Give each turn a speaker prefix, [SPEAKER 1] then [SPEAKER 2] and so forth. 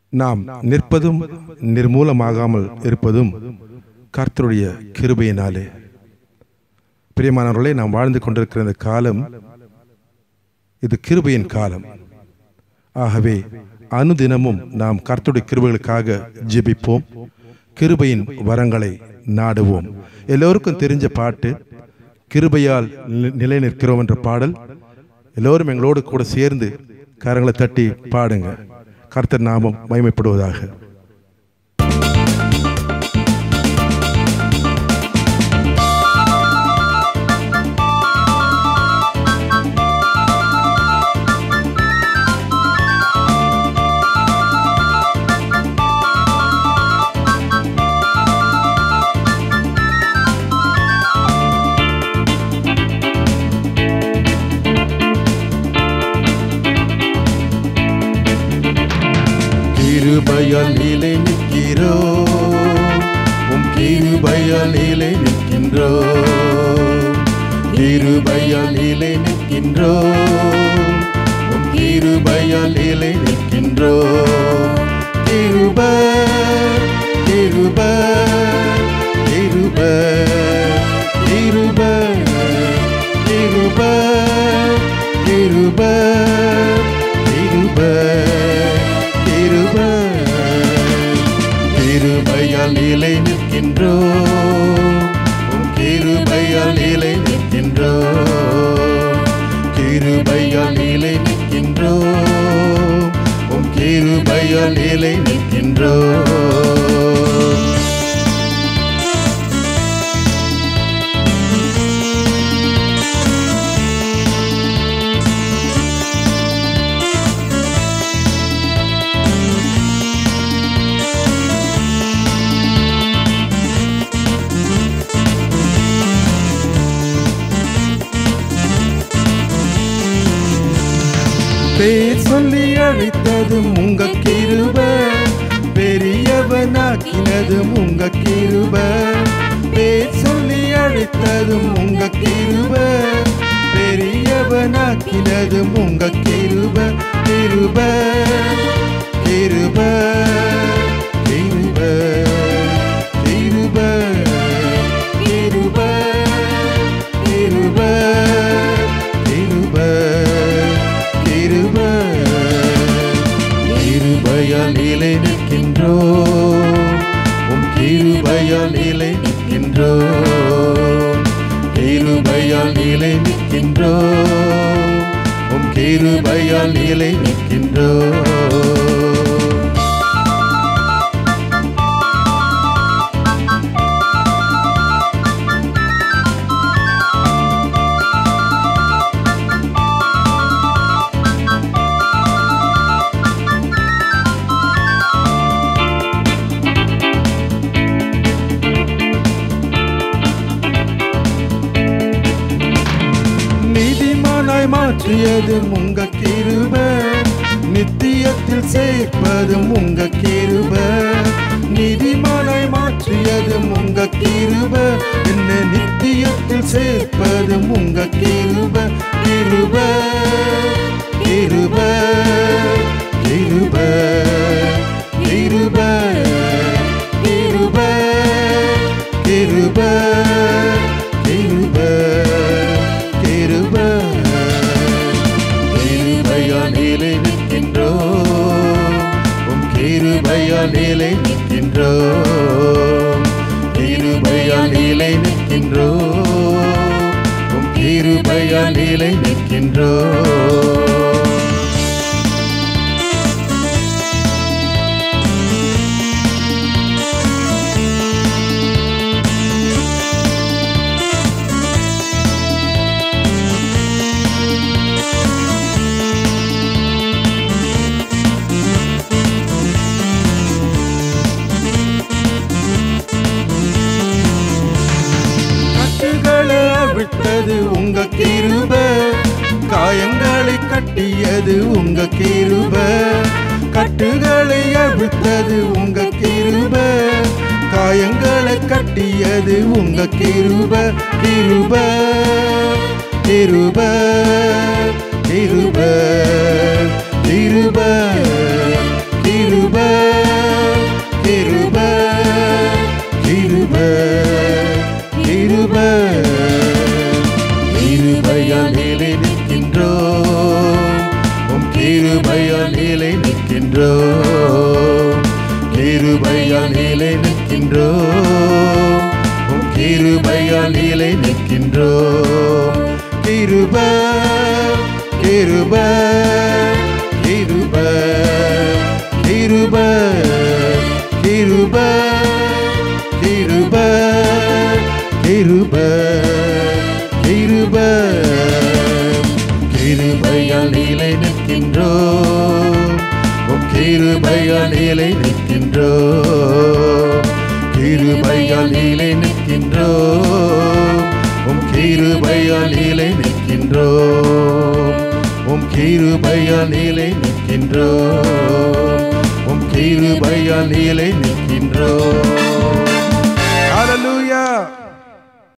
[SPEAKER 1] நாம் நிற்பதும் நிர்மூலமாகாமல் இருப்பதும் கர்த்தருடைய கிருபையினாலே பிரியமானவர்களே நாம் வாழ்ந்து கொண்டிருக்கிற இந்த காலம் இது கிருபையின் காலம் ஆகவே அனுதினமும் நாம் கர்த்தருடைய கிருபைகளுக்காக ஜெபிப்போம் கிருபையின் வரங்களை நாடுவோம் எல்லோருக்கும் தெரிஞ்ச பாட்டு கிருபையால் நி- நிலை நிற்கிறோம் என்ற பாடல் எல்லோரும் எங்களோடு கூட சேர்ந்து கரங்களை தட்டி பாடுங்க கர்த்தர் நாமம் மகிமைப்படுவதாக கிருபையால் நிலை நிற்கிறோம் உம் கிருபையால் நிலை நிற்கின்றோம் கிருபையால் நிலை நிற்கின்றோம் உம் கிருபையால் நிலை நிற்கின்றோம் கிருப கிருப கிருப கிருப கிருப கிருப கிருப கிருப கிருபையால் நிலை நிற்கின்றோம் உம் கிருபையால் நிலை நிற்கின்றோம் கிருபையால் நிலை நிற்கின்றோம் உம் கிருபையால் நிலை நிற்கின்றோம் பேர் சொல்லி அழைத்ததும் உங்க கிருப பெரியவனாக்கினதும் உங்க கிருப பேர் சொல்லி அழைத்ததும் உங்க கிருப பெரியவனாக்கினதும் உங்க கிருப கிருப கிருப கிருப கிருப கிருப கிருப கிருப கிருப கிருபையால் நிலை நிற்கின்றோம் உம் கிருபையால் நிலை நிற்கின்றோம் கிருபையால் நிலை நிற்கின்றோம் உம் கிருபையால் நிலை நிற்கின்றோம் நீதிமானாய் மாற்றியதும் உங்க கிருப நித்தியத்தில் சேர்ப்பதும் உங்க கிருப நீதிமானாய் மாற்றியதும் உங்க கிருப என்ன நித்தியத்தில் சேர்ப்பதும் உங்க கிருப கிருப கிருப கிருப கிருப கிருப கிருப கிருப கிருப கிருபையால் நிலை நிற்கின்றோம் உம் கிருபையால் நிலை நிற்கின்றோம் கிருபையால் நிலை நிற்கின்றோம் உம் கிருபையால் நிலை நிற்கின்றோம் கட்டுகளை அவிழ்த்தது உங்க கிருப காயங்களை கட்டியது உங்க கிருப கட்டுகளை அவிழ்த்தது உங்க கிருப காயங்களை கட்டியது உங்க கிருப கிருப கிருப கிருப கிருப கிருப கிருபையால் நிலை நிற்கின்றோம் கிருபையால் நிலை நிற்கின்றோம் உம் கிருபையால் நிலை நிற்கின்றோம் கிருப கிருப கிருப கிருப கிருப கிருப கிருப கிருப கிருபையால் நிலை நிற்கின்றோம் உம் கிருபையால் நிலை நிற்கின்றோம் கிருபையால் நிலை நிற்கின்றோம் உம் கிருபையால் நிலை நிற்கின்றோம் உம் கிருபையால் நிலை நிற்கின்றோம் உம் கிருபையால் நிலை நிற்கின்றோம்